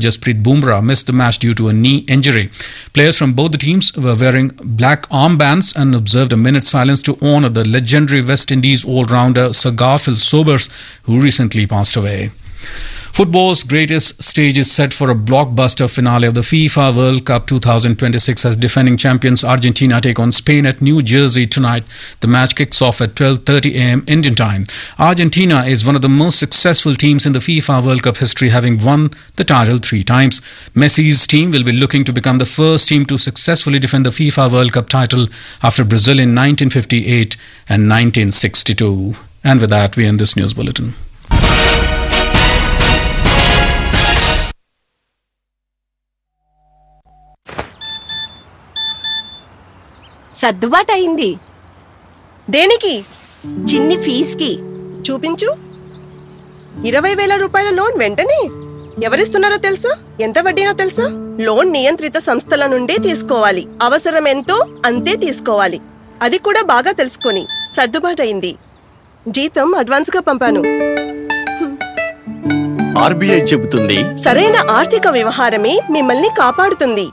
Jasprit Bumrah missed the match due to a knee injury. Players from both the teams were wearing black armbands and observed a minute's silence to honor the legendary West Indies all-rounder Sir Garfield Sobers, who recently passed away. Football's greatest stage is set for a blockbuster finale of the FIFA World Cup 2026 as defending champions Argentina take on Spain at New Jersey tonight. The match kicks off at 12:30 a.m. Indian time. Argentina is one of the most successful teams in the FIFA World Cup history having won the title 3 times. Messi's team will be looking to become the first team to successfully defend the FIFA World Cup title after Brazil in 1958 and 1962. And with that we end this news bulletin. సర్దుబాటు అయింది దేనికి చిన్ని ఫీజుకి చూపించు ఇరవై వేల రూపాయల loan వెంటనే ఎవరిస్తున్నారో తెలుసా ఎంత వడ్డీనో తెలుసా లోన్ నియంత్రిత సంస్థల నుండి తీసుకోవాలి అవసరం ఎంతో అంతే తీసుకోవాలి అది కూడా బాగా తెలుసుకొని సర్దుబాటు అయింది జీతం అడ్వాన్స్ గా పంపాను ఆర్బీఐ చెబుతుంది సరైన ఆర్థిక వ్యవహారమే మిమ్మల్ని కాపాడుతుంది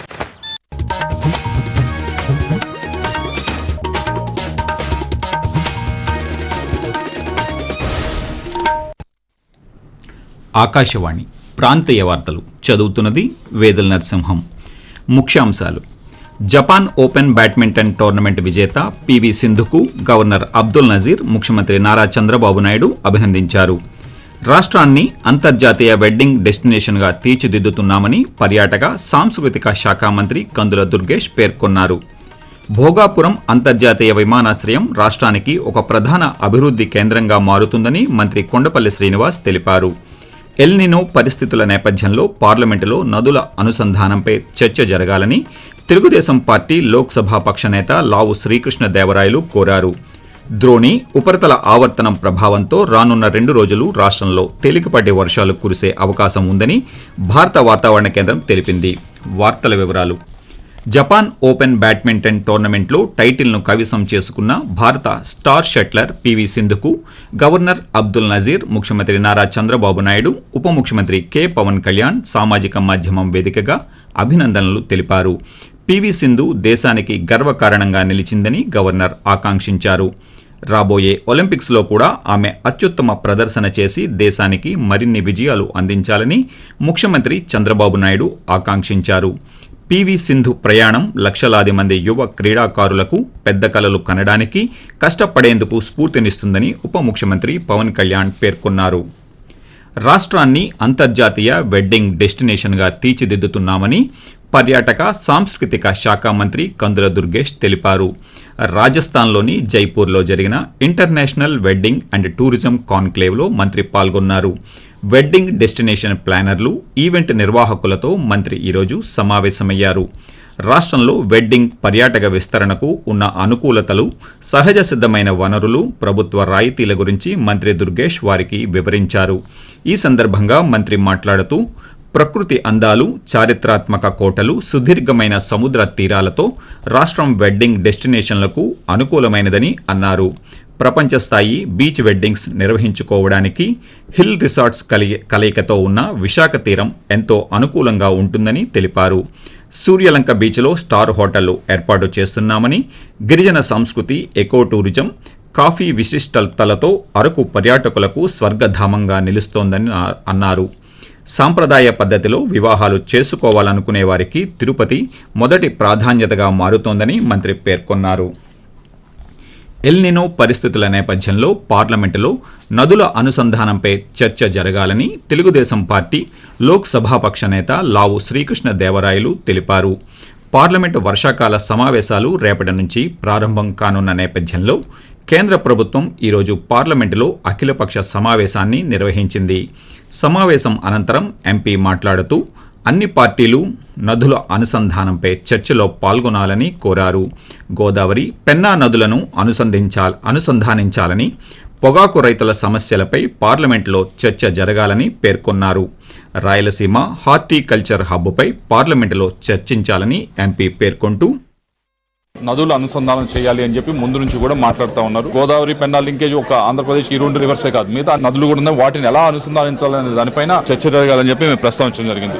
ఆకాశవాణి ప్రాంతీయ వార్తలు చదువుతున్నది వేదల్ నరసింహం ముఖ్యాంశాలు జపాన్ ఓపెన్ బ్యాడ్మింటన్ టోర్నమెంట్ విజేత పివి సింధుకు గవర్నర్ అబ్దుల్ నజీర్ ముఖ్యమంత్రి నారా చంద్రబాబు నాయుడు అభినందించారు రాష్ట్రాన్ని అంతర్జాతీయ వెడ్డింగ్ డెస్టినేషన్గా తీర్చిదిద్దుతున్నామని పర్యాటక సాంస్కృతిక శాఖ మంత్రి కందుల దుర్గేష్ పేర్కొన్నారు భోగాపురం అంతర్జాతీయ విమానాశ్రయం రాష్ట్రానికి ఒక ప్రధాన అభివృద్ధి కేంద్రంగా మారుతుందని మంత్రి కొండపల్లి శ్రీనివాస్ తెలిపారు ఎల్నినో పరిస్థితుల నేపథ్యంలో పార్లమెంటులో నదుల అనుసంధానంపై చర్చ జరగాలని తెలుగుదేశం పార్టీ లోక్సభ పక్ష నేత లావు శ్రీకృష్ణ దేవరాయలు కోరారు ద్రోణి ఉపరితల ఆవర్తనం ప్రభావంతో రానున్న రెండు రోజులు రాష్ట్రంలో తేలికపాటి వర్షాలు కురిసే అవకాశం ఉందని భారత వాతావరణ కేంద్రం తెలిపింది వార్తల వివరాలు జపాన్ ఓపెన్ బ్యాడ్మింటన్ టోర్నమెంట్లో టైటిల్ను కవిసం చేసుకున్న భారత స్టార్ షట్లర్ పివి సింధుకు గవర్నర్ అబ్దుల్ నజీర్ ముఖ్యమంత్రి నారా చంద్రబాబు నాయుడు ఉప ముఖ్యమంత్రి కె పవన్ కళ్యాణ్ సామాజిక మాధ్యమం వేదికగా అభినందనలు తెలిపారు పివి సింధు దేశానికి గర్వకారణంగా నిలిచిందని గవర్నర్ ఆకాంక్షించారు రాబోయే ఒలింపిక్స్లో కూడా ఆమె అత్యుత్తమ ప్రదర్శన చేసి దేశానికి మరిన్ని విజయాలు అందించాలని ముఖ్యమంత్రి చంద్రబాబు నాయుడు ఆకాంక్షించారు పివి సింధు ప్రయాణం లక్షలాది మంది యువ క్రీడాకారులకు పెద్ద కలలు కనడానికి కష్టపడేందుకు స్ఫూర్తినిస్తుందని ఉప ముఖ్యమంత్రి పవన్ కళ్యాణ్ పేర్కొన్నారు రాష్ట్రాన్ని అంతర్జాతీయ వెడ్డింగ్ డెస్టినేషన్గా తీర్చిదిద్దుతున్నామని పర్యాటక సాంస్కృతిక శాఖ మంత్రి కందుల దుర్గేష్ తెలిపారు రాజస్థాన్లోని జైపూర్లో జరిగిన ఇంటర్నేషనల్ వెడ్డింగ్ అండ్ టూరిజం కాన్క్లేవ్లో మంత్రి పాల్గొన్నారు వెడ్డింగ్ డెస్టినేషన్ ప్లానర్లు ఈవెంట్ నిర్వాహకులతో మంత్రి ఈరోజు సమావేశమయ్యారు రాష్ట్రంలో వెడ్డింగ్ పర్యాటక విస్తరణకు ఉన్న అనుకూలతలు సహజ సిద్ధమైన వనరులు ప్రభుత్వ రాయితీల గురించి మంత్రి దుర్గేష్ వారికి వివరించారు ఈ సందర్భంగా మంత్రి మాట్లాడుతూ ప్రకృతి అందాలు చారిత్రాత్మక కోటలు సుదీర్ఘమైన సముద్ర తీరాలతో రాష్ట్రం వెడ్డింగ్ డెస్టినేషన్లకు అనుకూలమైనదని అన్నారు ప్రపంచ స్థాయి బీచ్ వెడ్డింగ్స్ నిర్వహించుకోవడానికి హిల్ రిసార్ట్స్ కలి కలయికతో ఉన్న విశాఖ తీరం ఎంతో అనుకూలంగా ఉంటుందని తెలిపారు సూర్యలంక బీచ్లో స్టార్ హోటళ్లు ఏర్పాటు చేస్తున్నామని గిరిజన సంస్కృతి ఎకో టూరిజం కాఫీ విశిష్టతలతో అరకు పర్యాటకులకు స్వర్గధామంగా నిలుస్తోందని అన్నారు సాంప్రదాయ పద్ధతిలో వివాహాలు చేసుకోవాలనుకునే వారికి తిరుపతి మొదటి ప్రాధాన్యతగా మారుతోందని మంత్రి పేర్కొన్నారు ఎల్నినో పరిస్థితుల నేపథ్యంలో పార్లమెంటులో నదుల అనుసంధానంపై చర్చ జరగాలని తెలుగుదేశం పార్టీ లోక్ సభాపక్ష నేత లావు శ్రీకృష్ణ దేవరాయలు తెలిపారు పార్లమెంటు వర్షాకాల సమావేశాలు రేపటి నుంచి ప్రారంభం కానున్న నేపథ్యంలో కేంద్ర ప్రభుత్వం ఈరోజు పార్లమెంటులో అఖిలపక్ష సమావేశాన్ని నిర్వహించింది సమావేశం అనంతరం ఎంపీ మాట్లాడుతూ అన్ని పార్టీలు నదుల అనుసంధానంపై చర్చలో పాల్గొనాలని కోరారు గోదావరి పెన్నా నదులను అనుసంధించాల అనుసంధానించాలని పొగాకు రైతుల సమస్యలపై పార్లమెంట్లో చర్చ జరగాలని పేర్కొన్నారు రాయలసీమ హార్టికల్చర్ హబ్పై పార్లమెంటులో చర్చించాలని ఎంపీ పేర్కొంటూ నదులు అనుసంధానం చేయాలి అని చెప్పి ముందు నుంచి కూడా మాట్లాడుతూ ఉన్నారు గోదావరి పెన్నా లింకేజ్ ఒక ఆంధ్రప్రదేశ్ ఈ రెండు రివర్సే కాదు మిగతా నదులు కూడా ఉన్నాయి వాటిని ఎలా అనుసంధానించాలనే దానిపైన చర్చ జరగాలని చెప్పి మేము ప్రస్తావించడం జరిగింది